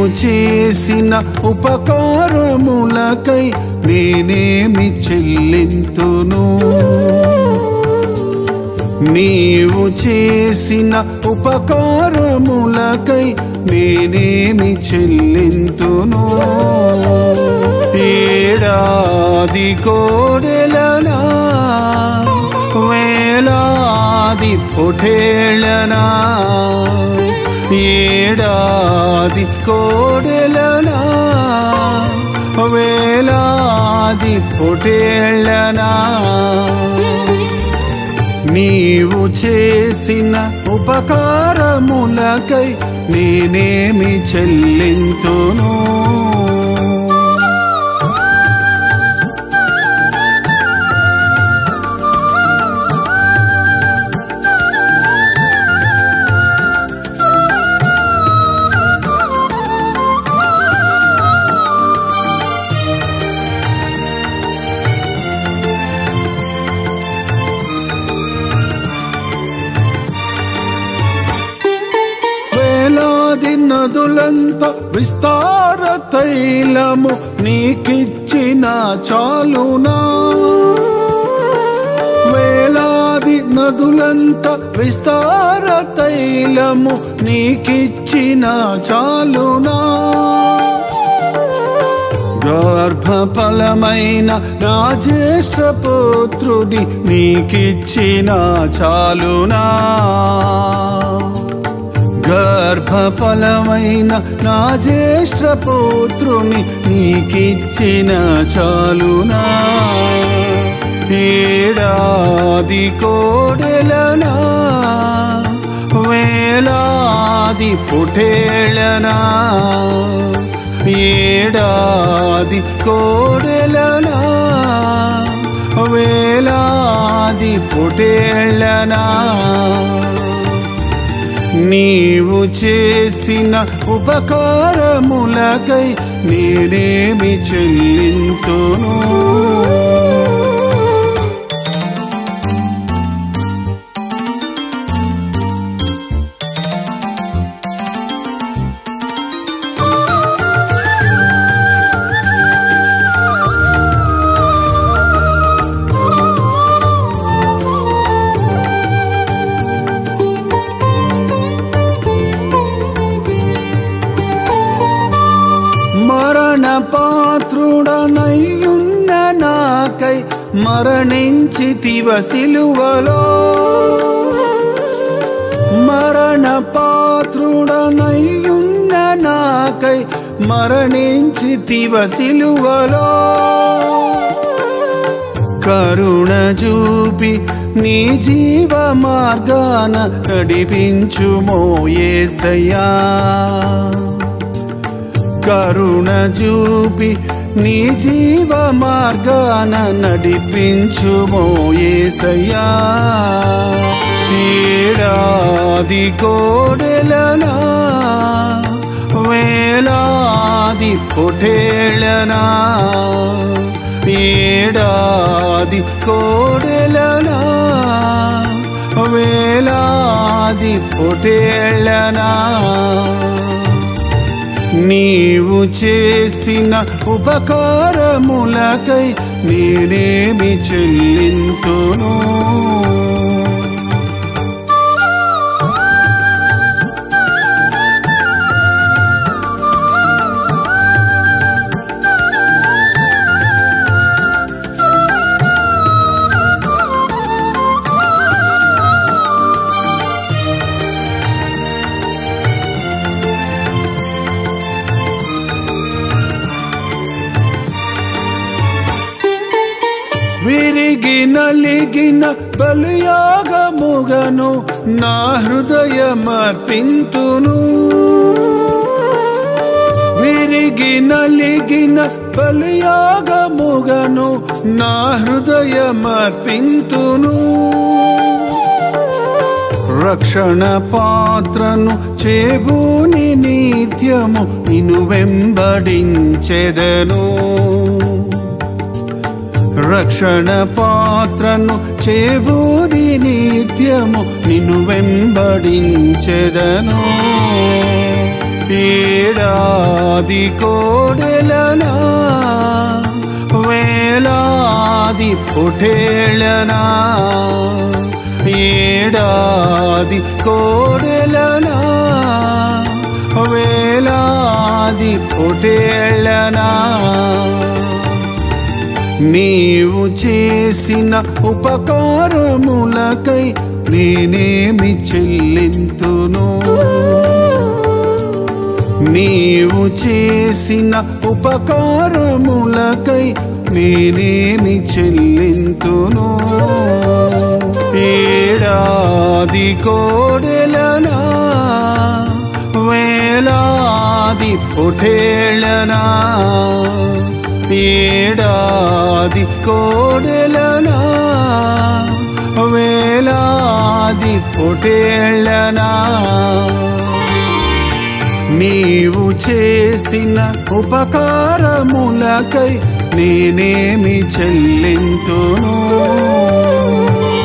చేసిన ఉపకారములకై నేనేమి చెల్లింతును నీవు చేసిన ఉపకారములకై నేనేమి చెల్లింతును ఏడాది కోడెలనా వేలాది పొటేళనా ఏడాది కోడెలనా వేలాది పొటేళనా నీవు చేసిన ఉపకారములకై నేనేమి చెల్లింతును వేలాది నదులంత విస్తార తైలము నీకిచ్చిన చాలునా వేలాది నదులంత విస్తార తైలము నీకిచ్చిన చాలునా గర్భఫలమైన నా జ్యేష్ఠ పుత్రుడి నీకిచ్చిన చాలునా గర్భఫలమైన నా జ్యేష్ఠ పుత్రుని నీకిచ్చిన చాలునా ఏడాది కోడెలనా వేలాది పుటేళనా ఏడాది కోడెలనా వేలాది పుటేళనా నీవు చేసిన ఉపకారములకై నేనేమి చెల్లింతును మరణ పాత్రుడనయ్యున్న నాకై మరణించితివ సిలువలో మరణ పాత్రుడనయ్యున్న నాకై మరణించితివ సిలువలో కరుణ చూపి నీ జీవ మార్గాన నడిపించుమో యేసయ్యా కరుణ చూపి నీ జీవ మార్గాన నడిపించుమో యేసయ్యా ఏడాది కోడెలనా వేలాది పొటేళనా ఏడాది కోడెలనా వేలాది పొటేళనా నీవు చేసిన ఉపకారములకై నేనేమి చెల్లింతును విరిగి నలిగిన బలియాగముగను నా హృదయమర్పింతును విరిగి నలిగిన బలియాగముగను నా హృదయమర్పింతును రక్షణ పాత్రను చేబూని నిత్యము నిను వెంబడించెదను రక్షణ పాత్రను చేబూని నిత్యము నిన్ను వెంబడించెదను ఏడాది కోడెలనా వేలాది పొటేళ్ళనా ఏడాది కోడెలనా వేలాది పొటేళ్ళనా నీవు చేసిన ఉపకారములకై నేనేమి చెల్లింతును నీవు చేసిన ఉపకారములకై నేనేమి చెల్లింతును ఏడాది కోడెలనా వేలాది పొటేళ్ళనా ఏడాది కోడెలనా వేలాది పొటేళ్ళనా నీవు చేసిన ఉపకారములకై నేనేమి చెల్లింతును